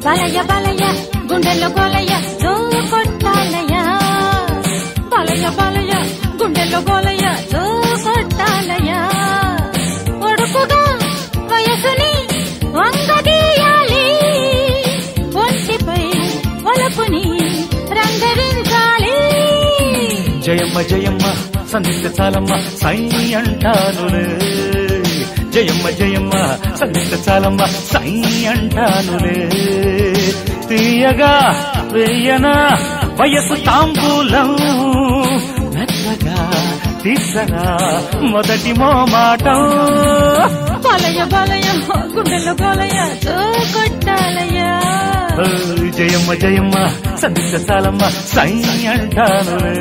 బలయ బలయ గుండెల్లో గోలయ జో కొట్టాలయ బలయ బలయ గుండెల్లో గోలయ జో కొట్టాలయ ఒడుకుగా వయసుని వంగదీయాలి ఒంటిపై ఒలపుని రంగరించాలి జయమ్మ జయమ్మ సంధిస్తే చాలమ్మ సై అంటానులే జయమ్మ జయమ్మ సంధిస్తే చాలమ్మ సై అంటానులే తీయగా వేయనా వయసు తాంబూలం మెత్తగా తీసరా మొదటి మోమాటం బలయ బలయ గుండెల్లో గోలయ జో కొట్టాలయ ఓ, జయమ్మ జయమ్మ సంధిస్తే చాలమ్మ సై అంటానులే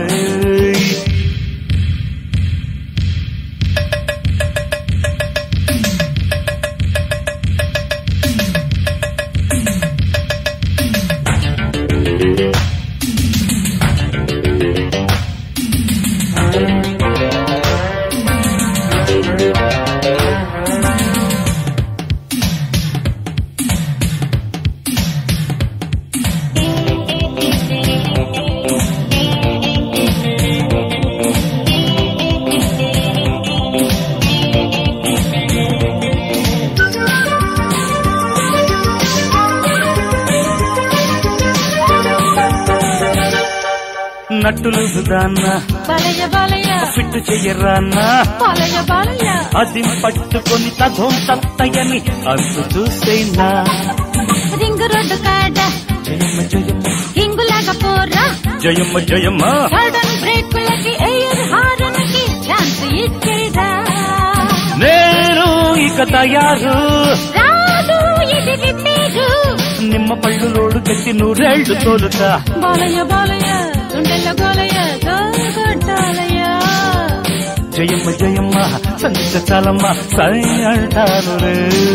నట్టులు దాన్న బలయ బలయ ఫిట్టు చెయ్యరాన్నా బలయ బలయ అది పట్టుకొని తగోం తత్తయని అంతు చూసేనా రింగు రోడ్డు కాడ జయమ్మ జయమ్మ హింగులాగా పోరా జయమ్మ జయమ్మ సడన్ బ్రేకులకి ఎయిర్ హారన్కి ఛాన్స్ ఇచ్చేదా నేను ఇక తయారు రాదు ఇది రిపీరు నిమ్మ పళ్ళు లోడు కట్టి నూరేళ్లు తోలుతా బాలయ్య బాలయ్య గుండెల్లో గోలయ్య కొట్టాలయ్య జయమ్మ జయమ్మ సంత చాలమ్మ సై అంటాను రే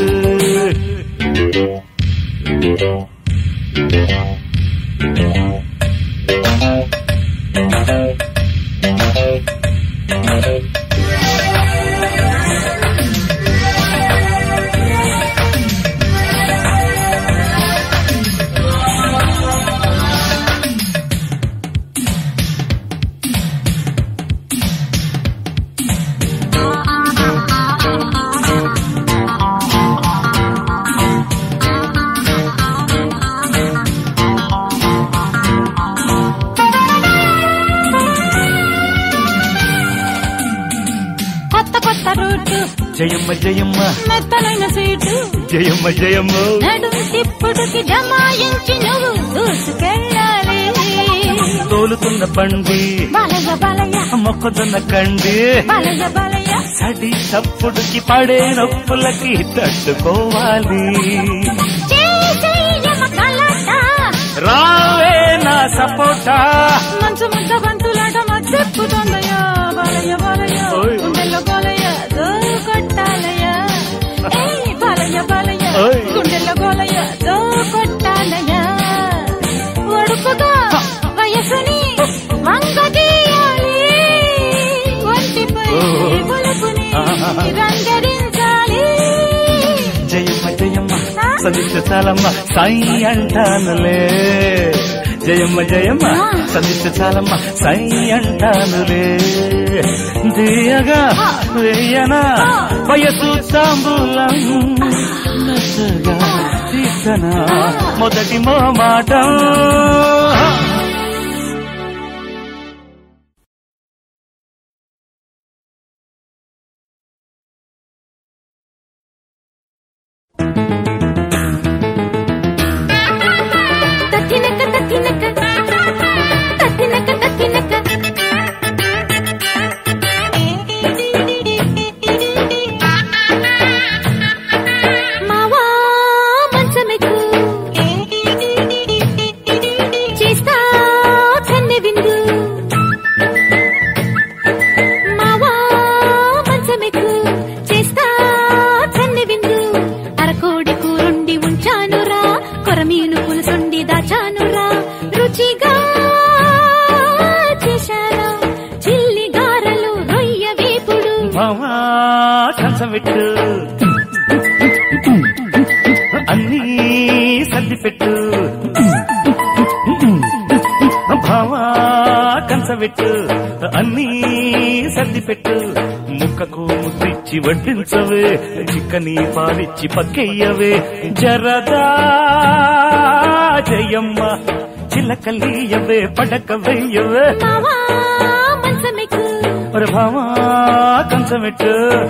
కొత్త కొత్త రూటు జయమ్మ జయమ్మ మెత్తనైన సీటు జయమ్మ జయమ్మ నడుము తిప్పుడుకి జమాయించి నువ్వు దూసుకెళ్ళాలి తోలుతున్న బండి బలయ్య బలయ్య మొక్కజొన్న కండి బలయ్య బలయ్య సడి చప్పుడుకి పడే నొప్పులకి తట్టుకోవాలి చేసేయమ కలట రావే నా సపోటా మంచు ముద్ద బంతులాట మద్దెప్పుతోందయ్యా బలయ్య బలయ్య ఓయ్. గుండెల్లో గోలయ్య దో కొట్టాలయ్య ఏయ్ బలయ్య బలయ్య ఓయ్. గుండెల్లో గోలయ్య దో కొట్టాలయ్య ఒడుపుగా వయసుని వంగదీయాలి ఒంటిపై ఓ. బొలుపుని ఆహా. రంగరించాలి జయమ్మ జయమ్మ సదిష్ట చాలమ్మ సాయి అంటానులే జయమ్మ జయమ్మ సదిష్ట చాలమ్మ సాయి అంటానులే దియగా వేయనా వయసు తాంబూలం నచ్చగా తీసనా మొదటి మో మాట తత్తినక తత్తినక తత్తినక తత్తినక మావా మంచమెక్కు చేస్తా కన్నె విందు మావా మంచమెక్కు చేస్తా కన్నె విందు అరకోడి కూరుండి ఉంచానురా కొరమీను పులుసుండి దాచానురా రుచిగా చేశారా చిల్లి గారలు రొయ్య వేపుడు మామా కంచం పెట్టు అన్నీ సర్ది పెట్టు భావా కంచబెట్టు అన్నీ సర్ది పెట్టు ముక్కకు ముద్దిచ్చి వడ్డించవే చిక్కని పాలిచ్చి పక్కెయ్యవే జరదా జయమ్మ చిలకలీయవే పడక వెయ్యవే మావా మంచమెక్కు ఒరే భావా కంచబెట్టు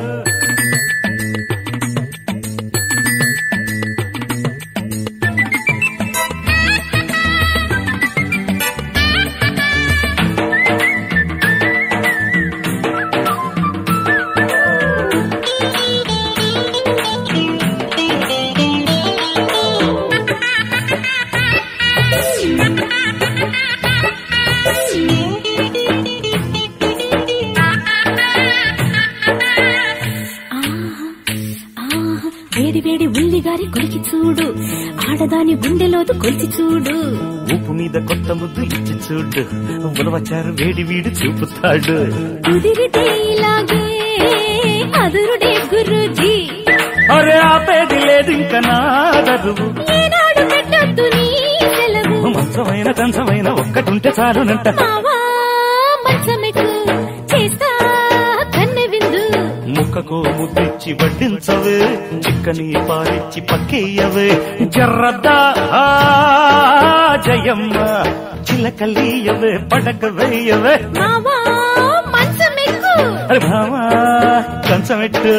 ఆహా, వేడి వేడి ఉల్లిగారి కొలికి చూడు ఆడదాని గుండెలోదు కొలిచి చూడు ఉప్పు మీద కొత్త ముద్దు ఇచ్చి చూడు ఉలవచారు వేడి వీడు చూపుతాడు కుదిరితే ఇలాగే అదురుడే గురుజీ అరే ఆపేది లేదు ఇంకా నా దరువు ఏనాడు పెట్టొద్దు నీ సెలవు మంచమైన కంచమైన ఒక్కటుంటే చాలునంట మావా మంచమెక్కు చేస్తా కన్నె విందు ముక్కకు ముద్దిచ్చి వడ్డించవే చిక్కని పాలిచ్చి పక్కేయవే జర్రద్దా ఆ, జయమ్మ చిలకలీయవే పడక వేయవే మావా మంచమెక్కు అరే భామా కంచమెట్టు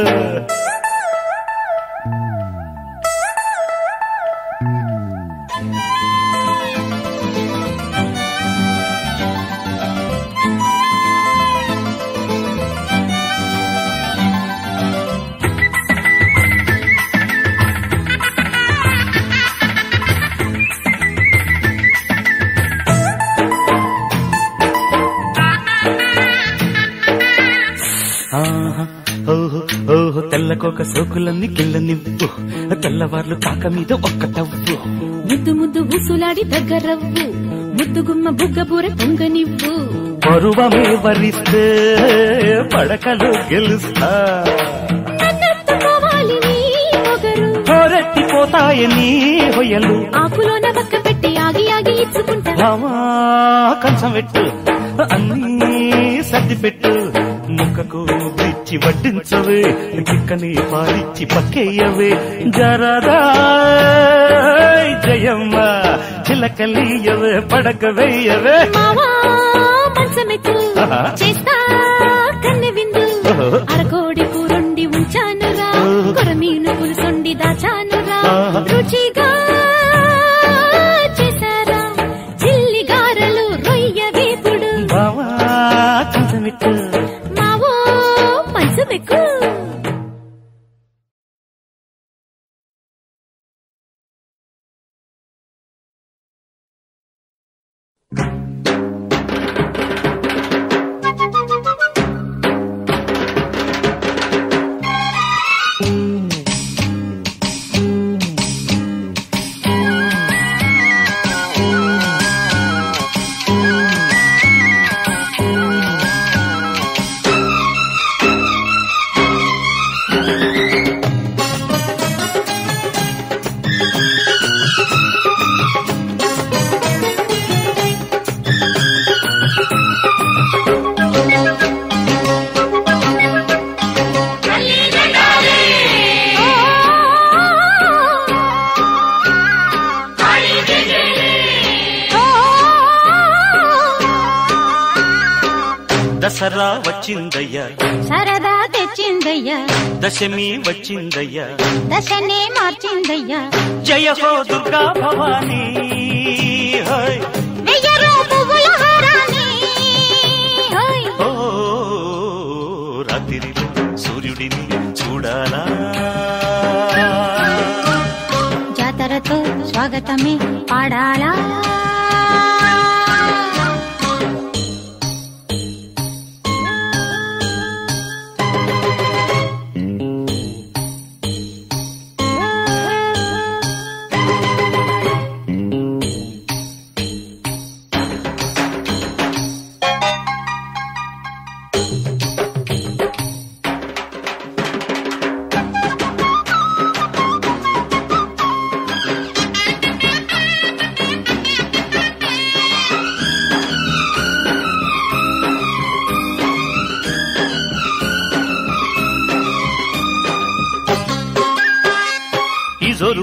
ఆహా, ఓహో ఓహో తెల్లకొక సోకులన్నీ కిల్ల నివ్వు తెల్లవార్లు కాక మీద ఒక్క తవ్వు ముద్దు ముద్దు ఊసులాడి దగ్గరవ్వు ముద్దు గుమ్మ బుగ్గ బూరె పొంగనివ్వు పరువమే వరిస్తే పడకలు గెలుస్తా నన్నెత్తుకోవాలి నీ మొగరు హోరెత్తిపోతాయని హొయ్యలు ఆకులోన పక్క పెట్టి ఆగి ఆగి ఇచ్చుకుంటా రామా కంచం పెట్టు అన్నీ సర్ది పెట్టు ముక్కకు ముద్దిచ్చి వడ్డించవే చిక్కని పాలిచ్చి పక్కేయవే జరదా జయమ్మ చిలకలీయవే పడక వేయవే మావా మంచమెక్కు ఆహా. చేస్తా కన్నె విందు ఓహో. అరకోడి కూరొండి ఉంచానురా ఓహో. కొరమీను పులుసొండి దాచానురా ఆహా. రుచిగా చేశారా చిల్లి గారెలు రొయ్య వేపుడు బావా కంచం పెట్టు మావో మంచమెక్కు దసరా వచ్చిందయ్యా సరదా తెచ్చిందయ్యా దశమి వచ్చిందయ్యా దశనే మార్చిందయ్యా జయ హో దుర్గా భవానీ హై వెయ్యరు పువ్వుల హారాన్ని హోయ్. ఓ రాత్రిలో సూర్యుడిని చూడాలా జాతరతో స్వాగతమే పాడాలా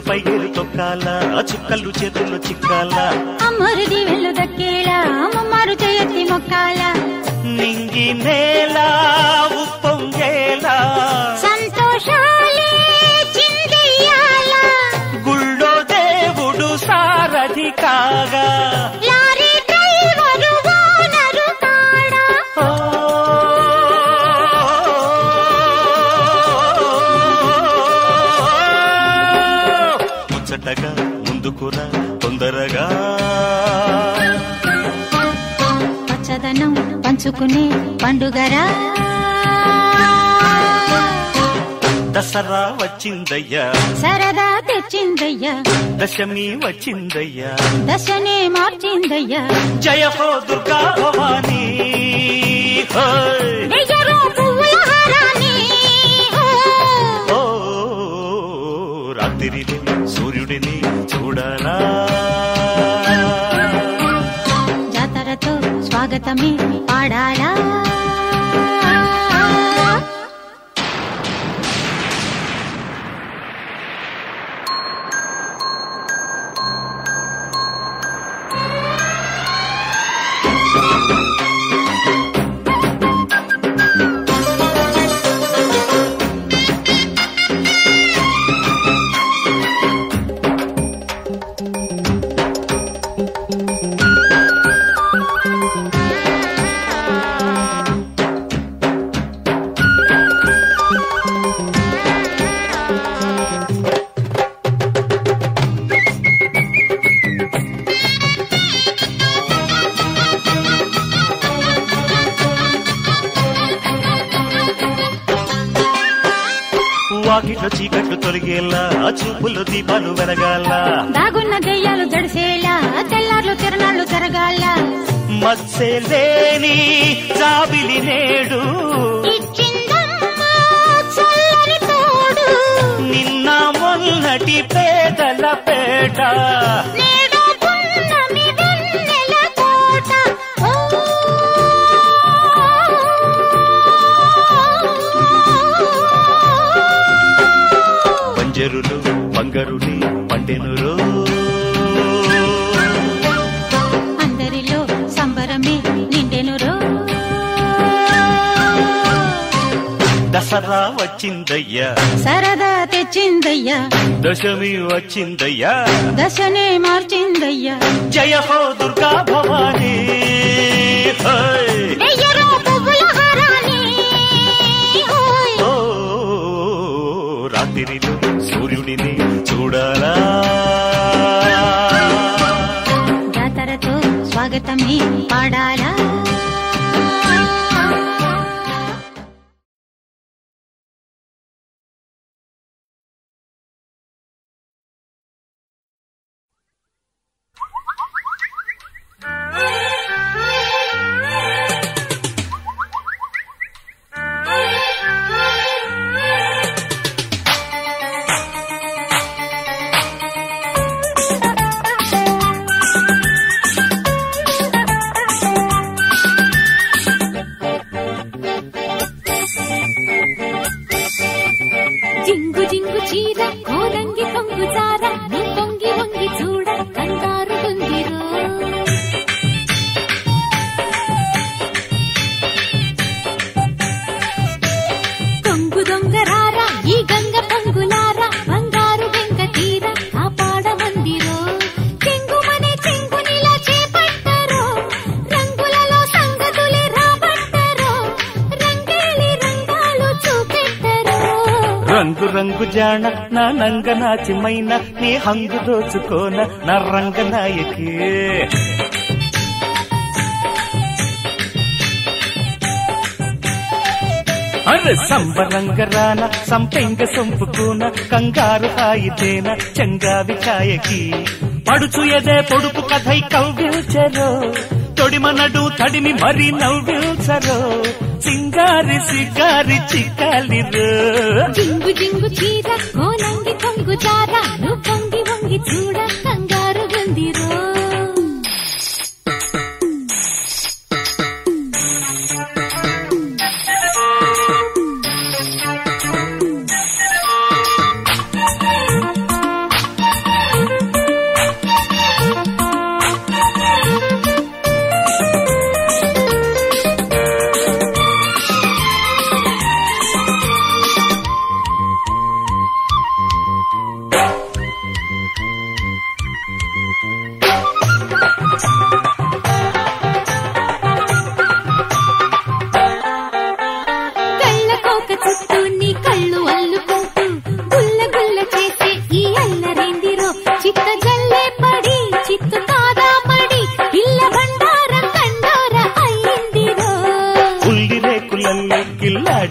పైగేరు తొక్కాల చుక్కలు చేతుల్లో చిక్కాల అమ్మరుది వెళ్ళు దక్కేళ అమ్మమ్మారు చేయత్తి మొక్కాల నింగి నేల ఉప్పొంగేల సంతోషాలే చిందెయ్యాల గుళ్ళో దేవుడు సారథి కాగా లారీ డ్రైవరు ఓనరు కాడా ఓ, ముచ్చటగా ముందుకురా తొందరగా పచ్చదనం పంచుకునే పండుగరా దసరా వచ్చిందయ్యా సరదా తెచ్చిందయ్యా దశమి వచ్చిందయ్యా దశనే మార్చిందయ్యా జయ హో దుర్గా భవానీ హోయ్. నెయ్యరు పువ్వుల హారాన్ని ఓ రాత్రిని సూర్యుడిని చూడాలా జాతరతో స్వాగతమే పాడాలా వాకిట్లో చీకట్లు తొలగేలా చూపుల్లో దీపాలు వెలగాల దాగున్న దెయ్యాలు జడిసేలా తెల్లార్లు తిరణాళ్ళు జరగాల మత్సే లేని జాబిలి నేడు ఇచ్చిందమ్మా చల్లని తోడు నిన్న మొన్నటి పేదల పేట నేడు పున్నమి వెన్నెల కోట ఓ పంజరులు బంగరుని పండెనురో అందరిలో సంబరమే నిండెనురో దసరా వచ్చిందయ్యా సరదా తెచ్చిందయ్యా దశమి వచ్చిందయ్యా దశనే మార్చిందయ్యా జయ హో దుర్గా భవానీ హోయ్. నెయ్యరు పువ్వుల హారాన్ని ఓయ్. ఓ రాత్రిలో సూర్యుడిని చూడాలా జాతరతో స్వాగతమే పాడాలా జింగు జింగు చీర కోరంగి కొంగు చార నీ పొంగి వంగి చూడ కంగారు గుందిరో కొంగు దొంగరార ఈ గంగ పొంగులార బంగారు వెంక తీర కాపాడమందిరో చెంగుమనే చెంగునిలా చేపట్టరో రంగులలో సంగతులే రాబట్టరో రంగేలి రంగాలు చూపెట్టరో రంగు రంగు జాణ నా నంగ నాచిమైన నీ హంగు దోచుకోన నా రంగనాయకి అరే సంబరంగ రాన సంపెంగ సొంపుకోన కంగారు హాయితేన చంగావి కాయకి పడుచు ఎదే పొడుపు కథై కవ్విల్చరో తొడిమనడు తడిమి మరి నవ్విల్చరో సింగారి సిగారి చిక్కాలిరో జింగు జింగు చీర కోలంగి కొంగు జార నువ్వు పొంగి వంగి చూడ కంగారు గుందిరో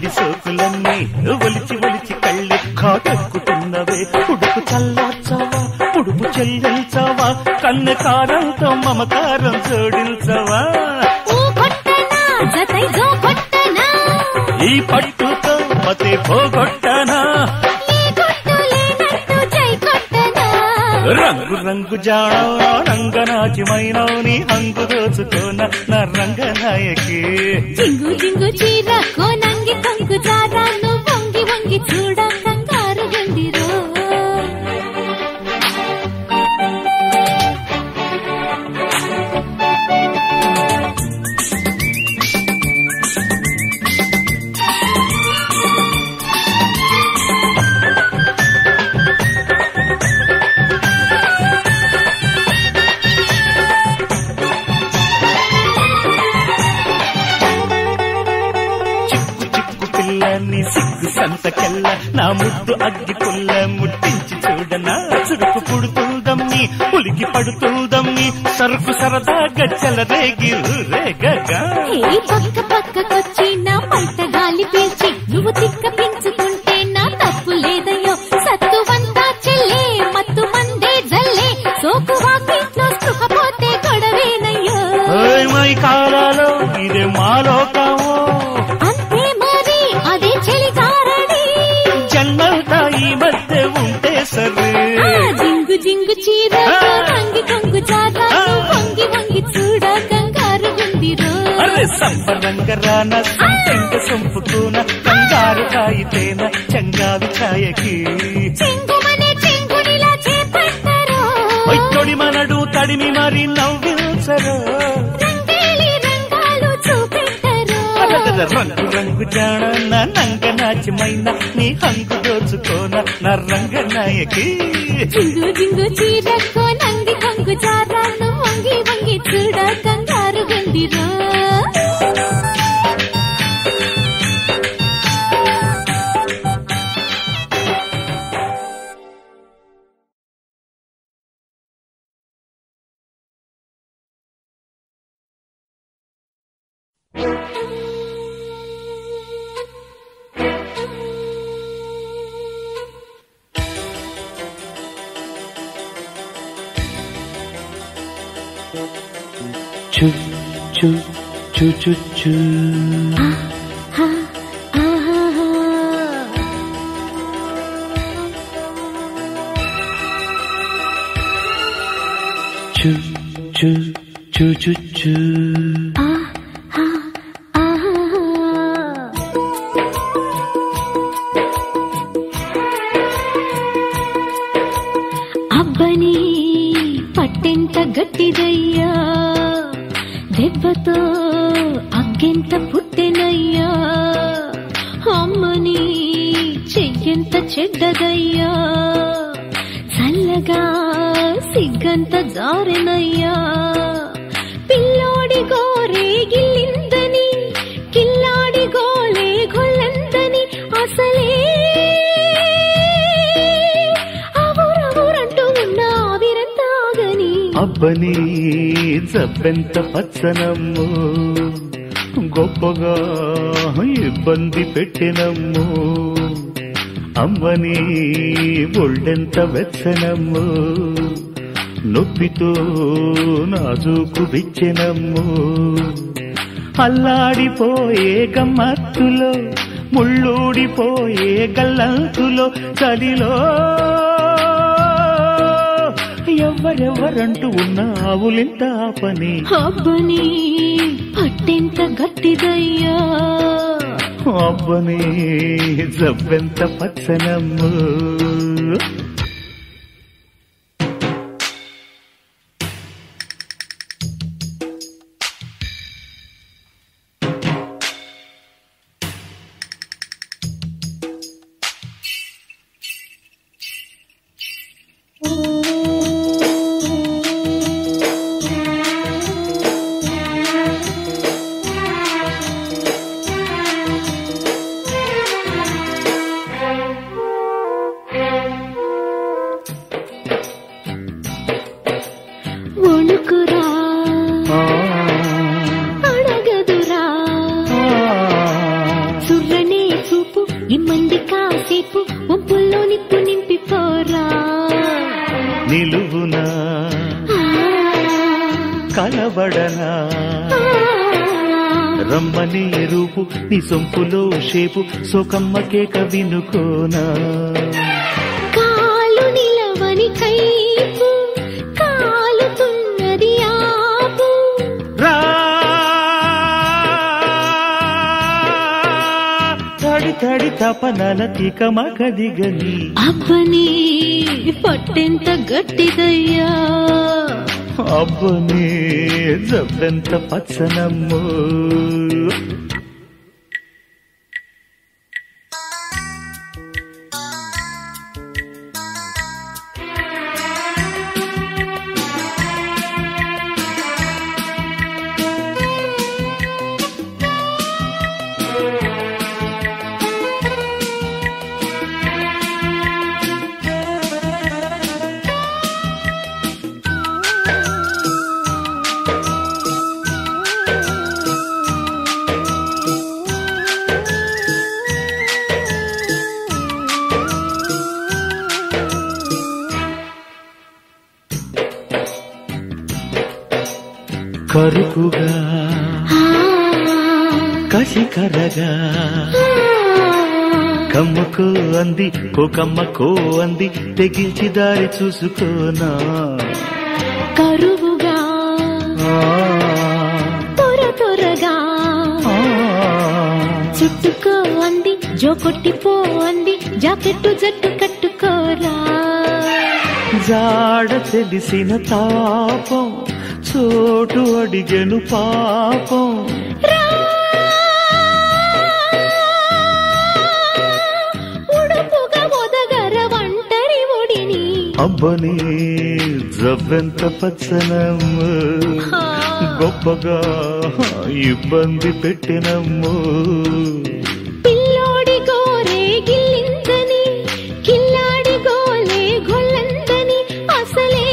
పసిడి సోకులన్నీ ఒలిచి ఒలిచి కళ్ళి కాటెక్కుతున్నవే ఉడుకు చల్లార్చవా ఉడుపు చెల్లించవా కన్నె కారంతో మమకారం జోడించవా ఊ కొట్టనా జతై జో కొట్టనా ఈ పట్టుతో మతే పోగొట్టనా ఏ కొట్టు లేనట్టు జై కొట్టనా రంగు రంగు జాడ రంగనాచిమైనవు నీ హంగు దోచుకోన నా రంగనాయకి జింగు జింగు చీర కోనంగి కొంగు జారా నువ్వు వంగి వంగి చూడ కంగారు గుండిరో చిక్కు చిక్కు పిల్లని సిగ్గు సంతకెల్ల నా ముద్దు అగ్గి పుల్ల ముట్టించి చూడనా చురుకు పుడుతుందమ్మి ఉలికి పడుతుందమ్మి సరుకు సరదాగా చెలరేగి రేగగా ఏ పక్క పక్కకొచ్చి నా పంట గాలి పీల్చి నువ్వు తిక్క పెంచుకుంటే నా తప్పు లేదయ్యో సత్తువంతా చెల్లే మత్తు మందే జల్లే సోకు వాకిట్లో స్పృహపోతే గొడవేనయ్యో ఓయ్ మై కాలాలో ఇదే మాలోకమో అంతే మరి అదే చెలికారడి జన్మంతా ఈ మధ్య ఉంటే సరే ఆ జింగు జింగు చీర వంగి కొంగు జాగా వంగి వంగి చూడ కంగారు గుందిరో అరే సంపరంగ రాన సంపెంగ సొంపుకోన కంగారు కాయితేన చంగావి ఛాయకి చెంగుమనే చెంగునిలా చేపట్టరో వైద్యుడి మనడు తడిమి మరి నవ్వించరు రంగేలి రంగాలు చూపెట్టరో అరగద రంగు రంగు జాణ నా నంగ నాచిమైన నీ హంగు దోచుకోన నా రంగ నాయకి జింగు జింగు చీరక్కో నంగి కొంగు జారాను వంగి వంగి చూడ కంగారు గుందిరో చు చు చు చు చు చు చు చు చు చు అబ్బని పట్టెంత గట్టిదయ్యా దెబ్బతో అగ్గెంత పుట్టెనయ్యా అమ్మని చెయ్యంత చెడ్డదయ్యా చల్లగా సిగ్గంత జారెనయ్యా పిల్లోడి గోరే గిల్లిందని కిల్లాడి గోలే గొల్లందని అసలే అవురవురంటూ ఉన్న ఆవిరంతాగని అబ్బని జబ్బెంత పచ్చనమ్ము గొప్పగా ఇబ్బంది పెట్టినమ్ము అమ్మని ఒళ్ళెంత వెచ్చనమ్ము నొప్పితో నాజూకు బిచ్చినమ్ము అల్లాడిపోయే గమ్మత్తులో ముళ్ళూడిపోయే గల్లంతులో చలిలో ఎవ్వరెవ్వరంటూ ఉన్న ఆవులింత పని అబ్బని పట్టెంత గట్టిదయ్యా అబ్బని జబ్బెంత పచ్చనమ్ము రమ్మనే రూపు నీ సొంపులో షేపు సోకమ్మ కేక వినుకోనా కాలు నిలవని కైపు కాలుతున్నది ఆపు రా తడి తడి తపనల తీక మగదిగని అబ్బని పట్టెంత గట్టిదయ్యా అబ్బనే జబ్బెంత పచ్చనమ్మో కరుకుగా కసికరగా కమ్మకో అంది కోకమ్మకో అంది తెగించి దారి చూసుకోనా కరువుగా ఆ, త్వర త్వరగా ఆ. చుట్టుకో అంది జో కొట్టిపో అంది జాకెట్టు జట్టు కట్టుకోరా జాడ తెలిసిన తాపం చోటు అడిగెను పాపం రా. ఉడుపుగా ఒదగర ఒంటరి ఒడిని అబ్బని జబ్బెంత పచ్చనమ్మ ఆ. గొప్పగా ఇబ్బంది పెట్టినమ్ము పిల్లోడి గోరే గిల్లిందని కిల్లాడి గోలే గొల్లందని అసలే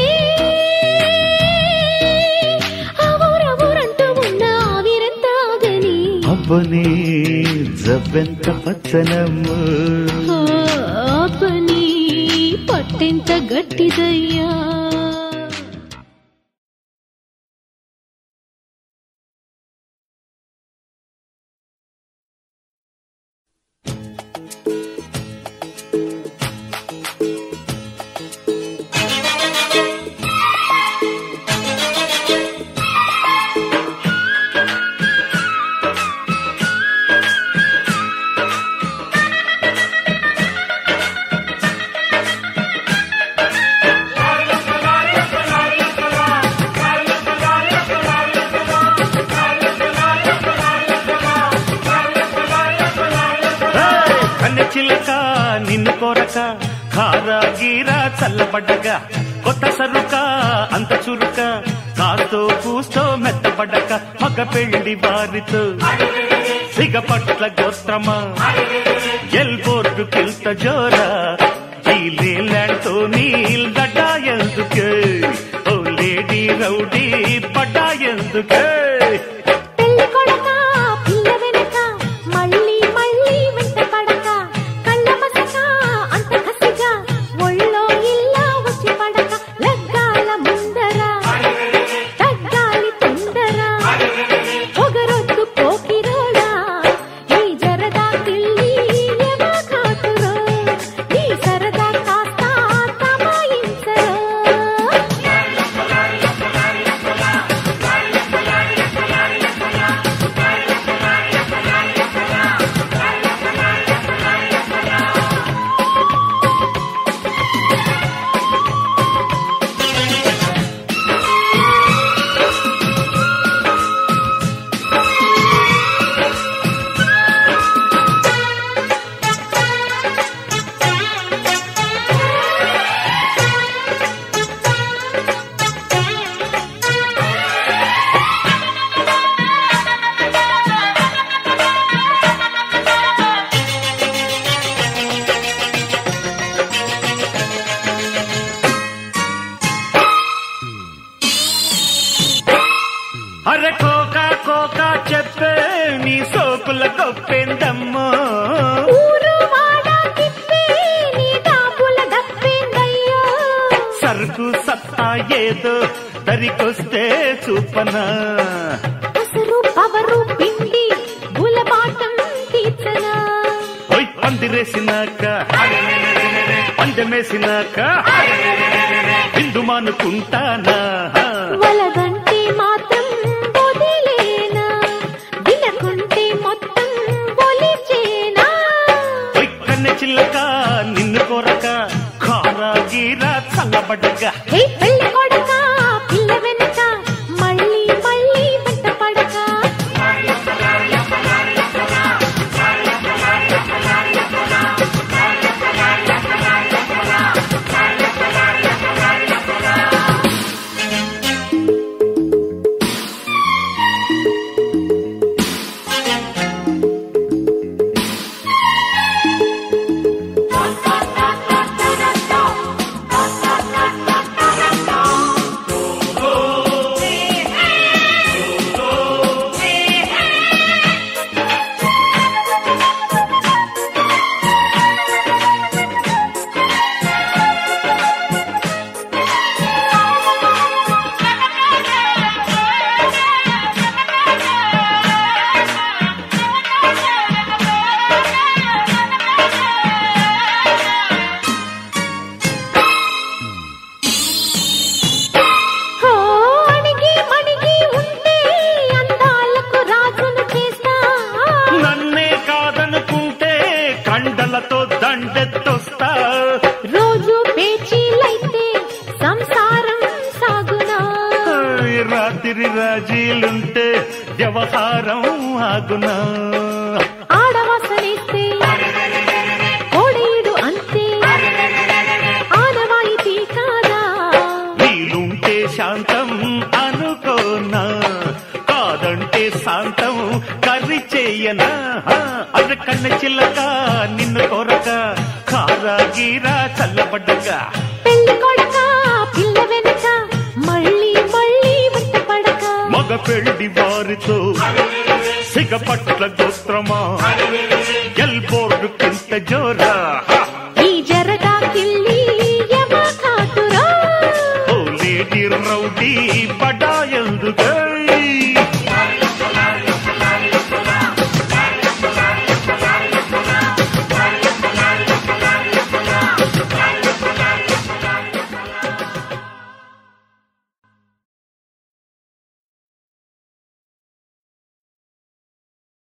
అవురవురంటూ ఉన్న ఆవిరంతాగని అబ్బని జబ్బెంత పచ్చనమ్మ ఆ పని పట్టెంత గట్టిదయ్యా కన్నె చిలక నిన్ను కోరక కారా గీరా చల్లబడ్డగా కొత్త సరుక అంత చురుక కాస్తో కూస్తో మెత్తబడ్డక మగ పెళ్లి వారితో సిగపట్ల గోత్రమా ఎల్బోర్డు కిల్త జోరా ఈ లేలాండ్తో నీల్ గడ్డా ఎందుకే ఓ లేడీ రౌడీ పడ్డా ఎందుకే పెళ్లి కొడక పిల్ల వెనక మళ్ళీ మళ్ళీ వెంట పడక కళ్ళ మసక అంత కసిగా ఒళ్ళో ఇల్లా వచ్చి పడక లగ్గాల ముందర తగ్గాలి తొందర పొగరొద్దు పోకిరోడా ఈ జరదా పిల్లి ఎమా కాటురో ఈ సరదా కాస్త తమాయించరో అరే కోకా కోకా చెప్పే నీ సోకుల గొప్పెందమ్మో ఊరు వాడ తిప్పి నీ డాబుల డప్పేందయ్యో సరుకు సత్తా ఏదో దరికొస్తే చూపనా ఉసురు పవరు పిండి గులబాటం తీర్చనా ఓయ్ పందిరేసినాక పందెమేసినాక బిందు మానుకుంటానా వలదంటే మాత్రం వదిలేనా వినకుంటే మొత్తం ఒలిచేనా ఓయ్ కన్నె చిల్లక నిన్ను కొరక కారా గీరా చల్లబడ్డగా హే పెళ్లి కొడక పిల్ల వెనక మళ్ళీ మళ్ళీ వెంట పడక హో అణిగి మణిగి ఉంటే అందాలకు రాజును చేస్తా నన్నే కాదనుకుంటే కండలతో దండెత్తొస్తా రోజు పేచీలైతే సంసారం సాగునా ఓయ్ రాత్రి రాజీలుంటే వ్యవహారం ఆగునా ఆడవాసనేస్తే కోడేయుడు అంతే ఆడవాయితీ కాదా వీలుంటే శాంతం అనుకోనా కాదంటే శాంతం కర్రీ చెయ్యనా అది కన్న చిల్లక నిన్ను కొరక కారా గీరా చల్లబడ్డగా పెళ్లి కొడక పిల్ల వెనక మళ్ళీ మళ్ళీ వెంట పడక మగ పెళ్లి వారితో సిగపట్ల గోత్రమా ఎల్బోర్డు కింత జోరా